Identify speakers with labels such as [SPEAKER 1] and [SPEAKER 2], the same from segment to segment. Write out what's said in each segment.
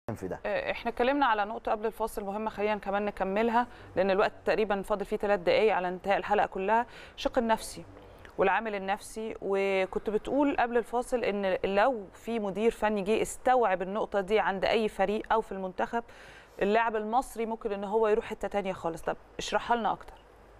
[SPEAKER 1] في ده
[SPEAKER 2] احنا اتكلمنا على نقطة قبل الفاصل مهمة خلينا كمان نكملها لأن الوقت تقريبا فاضل فيه ثلاث دقايق على انتهاء الحلقة كلها الشق النفسي والعامل النفسي وكنت بتقول قبل الفاصل ان لو في مدير فني جه استوعب النقطة دي عند أي فريق أو في المنتخب اللاعب المصري ممكن ان هو يروح حتة تانية خالص طب اشرحها لنا أكتر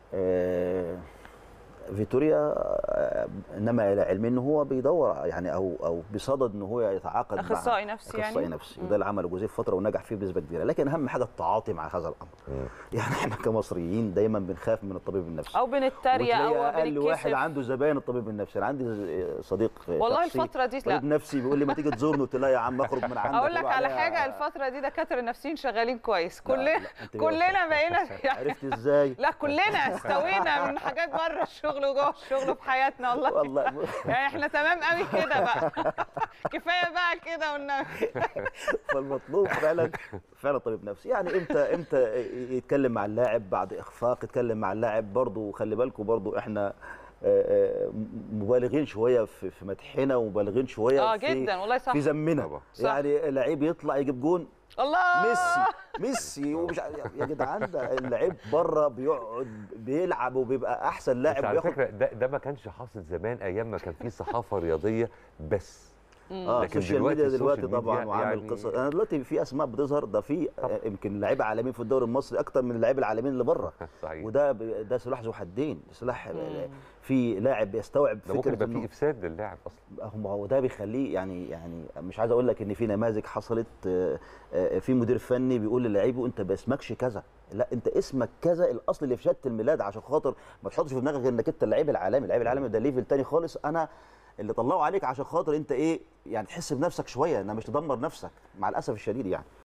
[SPEAKER 1] آه، فيتوريا آه، انما الى علمي ان هو بيدور يعني او او بصدد ان هو يتعاقد مع
[SPEAKER 2] أخصائي نفسي يعني؟
[SPEAKER 1] اخصائي نفسي وده اللي عمله جوزيه في فتره ونجح فيه بنسبه كبيره لكن اهم حاجه التعاطي مع هذا الامر يعني احنا كمصريين دايما بنخاف من الطبيب النفسي
[SPEAKER 2] أو بنتريق أو
[SPEAKER 1] وتلاقي اقل واحد
[SPEAKER 2] بنتكسف
[SPEAKER 1] عنده زباين الطبيب النفسي انا عندي صديق
[SPEAKER 2] والله
[SPEAKER 1] شخصي
[SPEAKER 2] الفترة دي لا.
[SPEAKER 1] طبيب نفسي بيقول لي ما تيجي تزورني قلت له يا عم اخرج من عندك
[SPEAKER 2] اقول لك
[SPEAKER 1] وبعدها-
[SPEAKER 2] على حاجه الفتره دي دكاتره النفسيين شغالين كويس
[SPEAKER 1] لا،
[SPEAKER 2] كلنا
[SPEAKER 1] لا، أنت
[SPEAKER 2] كلنا بقينا
[SPEAKER 1] عرفت ازاي
[SPEAKER 2] لا كلنا استوينا من حاجات بره الشغل وجوه الشغل في حياتنا والله
[SPEAKER 1] والله
[SPEAKER 2] يعني احنا تمام قوي كده بقى كفايه بقى كده والنبي
[SPEAKER 1] فالمطلوب فعلا فعلا طبيب نفسي يعني امتى امتى يتكلم مع اللاعب بعد اخفاق يتكلم مع اللاعب برضه خلي بالكم برضه احنا آه، آه، مبالغين شويه في في مدحنا ومبالغين شويه
[SPEAKER 2] اه
[SPEAKER 1] في
[SPEAKER 2] جدا والله صح
[SPEAKER 1] في ذمنا
[SPEAKER 3] طبعا.
[SPEAKER 2] صح.
[SPEAKER 1] يعني لعيب يطلع يجيب جون
[SPEAKER 2] الله
[SPEAKER 1] ميسي ميسي ومش عارف- يا جدعان ده اللعيب بره بيقعد بيلعب وبيبقى احسن
[SPEAKER 3] بس
[SPEAKER 1] لاعب
[SPEAKER 3] على
[SPEAKER 1] وياخد
[SPEAKER 3] فكره ده, ده ما كانش حاصل زمان ايام ما كان في صحافه رياضيه بس
[SPEAKER 1] اه
[SPEAKER 3] لكن
[SPEAKER 1] السوشيال
[SPEAKER 3] دلوقتي
[SPEAKER 1] ميديا دلوقتي
[SPEAKER 3] السوشيال
[SPEAKER 1] طبعا
[SPEAKER 3] ميديا
[SPEAKER 1] وعامل
[SPEAKER 3] يعني-
[SPEAKER 1] قصص انا دلوقتي في اسماء بتظهر ده في
[SPEAKER 3] طبعا.
[SPEAKER 1] آه، يمكن لعيبه عالميين في الدوري المصري اكتر من اللعيبه العالميين اللي بره
[SPEAKER 3] صحيح
[SPEAKER 1] وده ب- ده سلاح ذو حدين سلاح في لاعب بيستوعب
[SPEAKER 3] ده ممكن
[SPEAKER 1] فكره
[SPEAKER 3] يبقى في
[SPEAKER 1] انه
[SPEAKER 3] افساد للاعب اصلا
[SPEAKER 1] هم هو ده بيخليه يعني يعني مش عايز اقول لك ان في نماذج حصلت آه، آه، في مدير فني بيقول للعيبه انت ما اسمكش كذا لا انت اسمك كذا الاصل اللي في شهاده الميلاد عشان خاطر ما تحطش في دماغك انك انت اللعيب العالمي اللعيب العالمي ده ليفل تاني خالص انا اللي طلعوا عليك عشان خاطر انت ايه يعني تحس بنفسك شويه انما مش تدمر نفسك مع الاسف الشديد يعني